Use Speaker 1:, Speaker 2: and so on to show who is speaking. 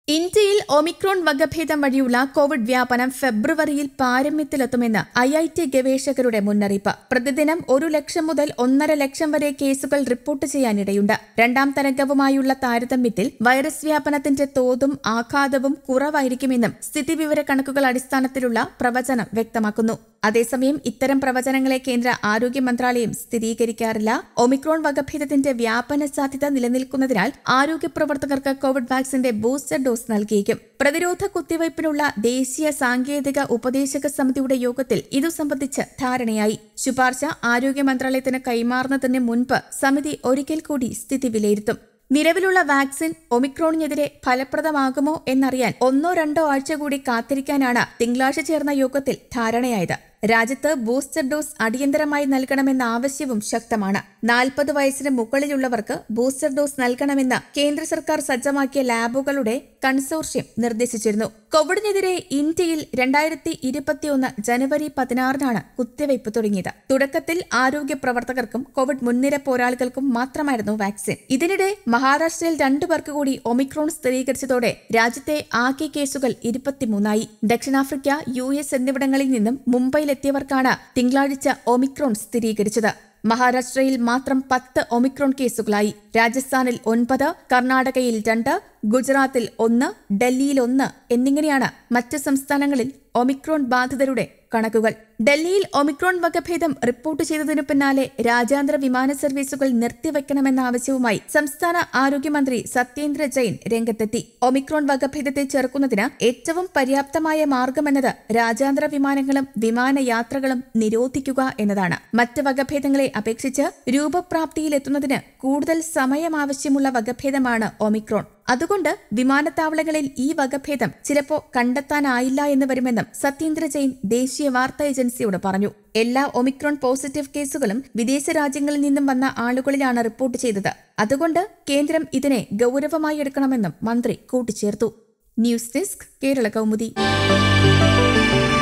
Speaker 1: ഇന്ത്യയിൽ ഒമിക്രോൺ വകഭേദം വഴിയുള്ള കോവിഡ് വ്യാപനം ഫെബ്രുവരിയിൽ പാരമ്യത്തിലെത്തുമെന്ന് ഐ ഐ ടി ഗവേഷകരുടെ മുന്നറിയിപ്പ് പ്രതിദിനം ഒരു ലക്ഷം മുതൽ ഒന്നര ലക്ഷം വരെ കേസുകൾ റിപ്പോർട്ട് ചെയ്യാനിടയുണ്ട് രണ്ടാം തരംഗവുമായുള്ള താരതമ്യത്തിൽ വൈറസ് വ്യാപനത്തിന്റെ തോതും ആഘാതവും കുറവായിരിക്കുമെന്നും സ്ഥിതിവിവര കണക്കുകൾ അടിസ്ഥാനത്തിലുള്ള പ്രവചനം വ്യക്തമാക്കുന്നു അതേസമയം ഇത്തരം പ്രവചനങ്ങളെ കേന്ദ്ര ആരോഗ്യ മന്ത്രാലയം സ്ഥിരീകരിക്കാറില്ല ഒമിക്രോൺ വകഭേദത്തിന്റെ വ്യാപന സാധ്യത നിലനിൽക്കുന്നതിനാൽ ആരോഗ്യ പ്രവർത്തകർക്ക് കോവിഡ് വാക്സിന്റെ ബൂസ്റ്റർ ഡോസ് നൽകിയേക്കും പ്രതിരോധ കുത്തിവയ്പ്പിനുള്ള ദേശീയ സാങ്കേതിക ഉപദേശക സമിതിയുടെ യോഗത്തിൽ ഇതു സംബന്ധിച്ച് ധാരണയായി ശുപാർശ ആരോഗ്യ മന്ത്രാലയത്തിന് കൈമാറുന്നതിന് മുൻപ് സമിതി ഒരിക്കൽ കൂടി സ്ഥിതി വിലയിരുത്തും നിലവിലുള്ള വാക്സിൻ ഒമിക്രോണിനെതിരെ ഫലപ്രദമാകുമോ എന്നറിയാൻ ഒന്നോ രണ്ടോ ആഴ്ച കൂടി കാത്തിരിക്കാനാണ് തിങ്കളാഴ്ച ചേർന്ന യോഗത്തിൽ ധാരണയായത് രാജ്യത്ത് ബൂസ്റ്റർ ഡോസ് അടിയന്തരമായി നൽകണമെന്ന ആവശ്യവും ശക്തമാണ് നാൽപ്പത് വയസ്സിന് മുകളിലുള്ളവർക്ക് ബൂസ്റ്റർ ഡോസ് നൽകണമെന്ന് കേന്ദ്ര സർക്കാർ സജ്ജമാക്കിയ ലാബുകളുടെ കൺസോർഷ്യം നിർദ്ദേശിച്ചിരുന്നു കോവിഡിനെതിരെ ഇന്ത്യയിൽ രണ്ടായിരത്തി ഇരുപത്തിയൊന്ന് ജനുവരി പതിനാറിനാണ് കുത്തിവയ്പ് തുടങ്ങിയത് തുടക്കത്തിൽ ആരോഗ്യ പ്രവർത്തകർക്കും കോവിഡ് മുൻനിര പോരാളികൾക്കും മാത്രമായിരുന്നു വാക്സിൻ ഇതിനിടെ മഹാരാഷ്ട്രയിൽ രണ്ടുപേർക്ക് കൂടി ഒമിക്രോൺ സ്ഥിരീകരിച്ചതോടെ രാജ്യത്തെ ആകെ കേസുകൾ ഇരുപത്തിമൂന്നായി ദക്ഷിണാഫ്രിക്ക യു എസ് എന്നിവിടങ്ങളിൽ നിന്നും മുംബൈയിലെത്തിയവർക്കാണ് തിങ്കളാഴ്ച ഒമിക്രോൺ സ്ഥിരീകരിച്ചത് മഹാരാഷ്ട്രയിൽ മാത്രം പത്ത് ഒമിക്രോൺ കേസുകളായി രാജസ്ഥാനിൽ ഒൻപത് കർണാടകയിൽ രണ്ട് ഗുജറാത്തിൽ ഒന്ന് ഡൽഹിയിൽ ഒന്ന് എന്നിങ്ങനെയാണ് മറ്റ് സംസ്ഥാനങ്ങളിൽ ഒമിക്രോൺ ബാധിതരുടെ കണക്കുകൾ ഡൽഹിയിൽ ഒമിക്രോൺ വകഭേദം റിപ്പോർട്ട് ചെയ്തതിനു പിന്നാലെ രാജ്യാന്തര വിമാന സർവീസുകൾ നിർത്തിവെക്കണമെന്ന ആവശ്യവുമായി സംസ്ഥാന ആരോഗ്യമന്ത്രി സത്യേന്ദ്ര ജെയിൻ രംഗത്തെത്തി ഒമിക്രോൺ വകഭേദത്തെ ചെറുക്കുന്നതിന് ഏറ്റവും പര്യാപ്തമായ മാർഗമെന്നത് രാജ്യാന്തര വിമാനങ്ങളും വിമാനയാത്രകളും നിരോധിക്കുക എന്നതാണ് മറ്റ് വകഭേദങ്ങളെ അപേക്ഷിച്ച് രൂപപ്രാപ്തിയിലെത്തുന്നതിന് കൂടുതൽ സമയം ആവശ്യമുള്ള വകഭേദമാണ് ഒമിക്രോൺ അതുകൊണ്ട് വിമാനത്താവളങ്ങളിൽ ഈ വകഭേദം ചിലപ്പോ കണ്ടെത്താനായില്ല എന്ന് വരുമെന്നും സത്യേന്ദ്ര ജെയിൻ ദേശീയ വാർത്താ ഏജൻസിയോട് പറഞ്ഞു എല്ലാ ഒമിക്രോൺ പോസിറ്റീവ് കേസുകളും വിദേശ രാജ്യങ്ങളിൽ നിന്നും വന്ന ആളുകളിലാണ് റിപ്പോർട്ട് ചെയ്തത് അതുകൊണ്ട് കേന്ദ്രം ഇതിനെ ഗൌരവമായി എടുക്കണമെന്നും മന്ത്രി കൂട്ടിച്ചേർത്തു ന്യൂസ് ഡെസ്ക് കേരള കൗമുദി